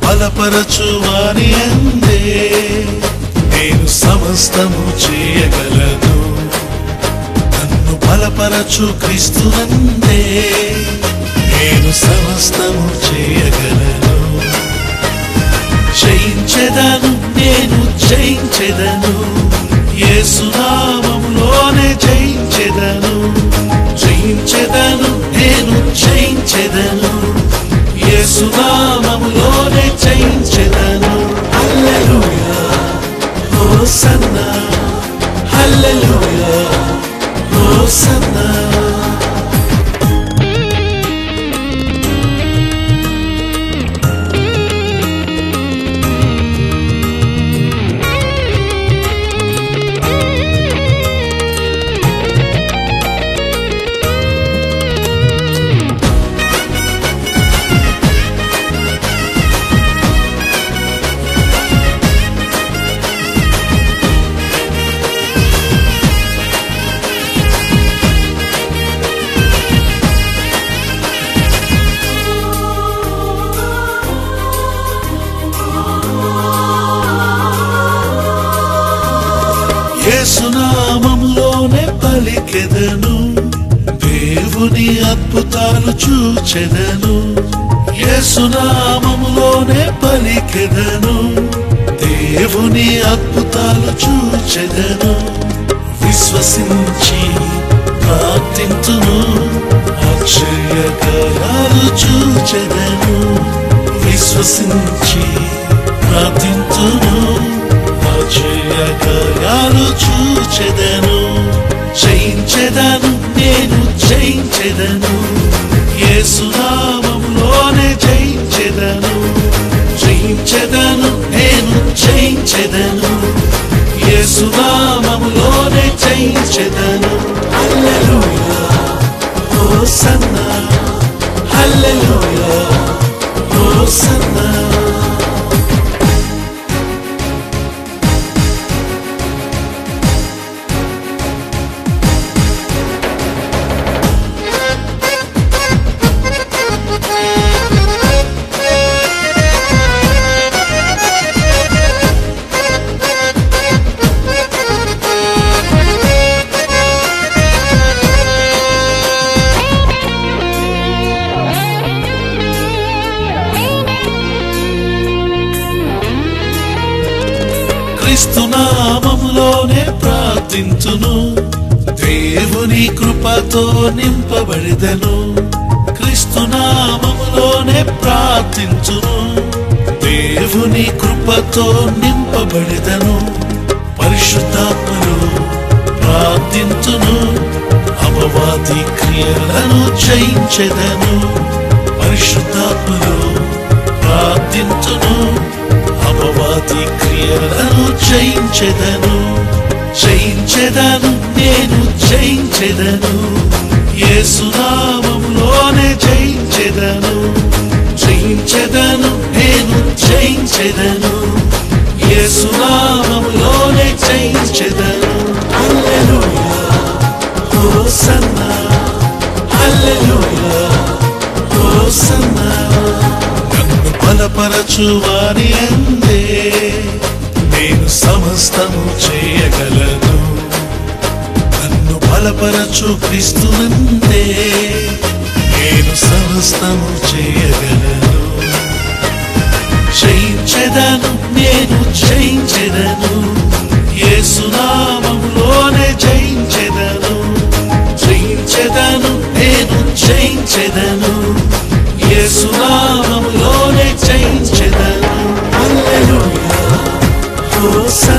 బలపరచు వారి అందే నేను సమస్తము చేయగలను నన్ను బలపరచు క్రీస్తునందే నేను సమస్తము చేయగలను జయించెదను నేను జయించెదను యేసునామములోనే జయించెదను జయించెదను నేను జయించెదను యేసునామములోనే జయించెదను హల్లెలూయా హోసన్నా హల్లెలూయా హోసన్నా యేసునామంలోనే పలికెదను దేవుని అద్భుతాలు చూచెదను యేసునామములోనే పలికెదను దేవుని అద్భుతాలు చూచెదను విశ్వసించి ప్రార్థింతును ఆశ్చర్యకరాలు చూచెదను విశ్వసించి ప్రార్థింతును ఆశ్చర్యకరాలు చూచెదను జయించెదను నేను జయించెదను యేసునామములోనే జయించెదను జయించెదను నేను జయించెదను యేసునామములోనే జయించెదను హల్లెలూయా హోసన్నా హల్లెలూయా హోసన్నా క్రీస్తునామములోనే ప్రార్థించును దేవుని కృపతో నింపబడిదను క్రీస్తునామములోనే ప్రార్థించును దేవుని కృపతో నింపబడిదను పరిశుద్ధాత్మను ప్రార్థించును అపవాది క్రియలను జయించెదను పరిశుద్ధాత్మను ప్రార్థించును అపవాది క్రియలను జయించెదను జయించెదను నేను జయించెదను యేసునామములోనే జయించెదను జయించెదను నేను జయించెదను యేసునామములోనే జయించెదను హల్లెలూయా హోసన్నా హల్లెలూయా హోసన్నా నన్ను బలపరచు వారి అందే నేను సమస్తము చేయగలను నన్ను బలపరచు క్రీస్తునందే నేను సమస్తము చేయగలను జయించెదను నేను జయించెదను యేసునామములోనే జయించెదను జయించెదను నేను జయించెదను యేసునామములోనే జయించెదను హల్లెలూయా హోస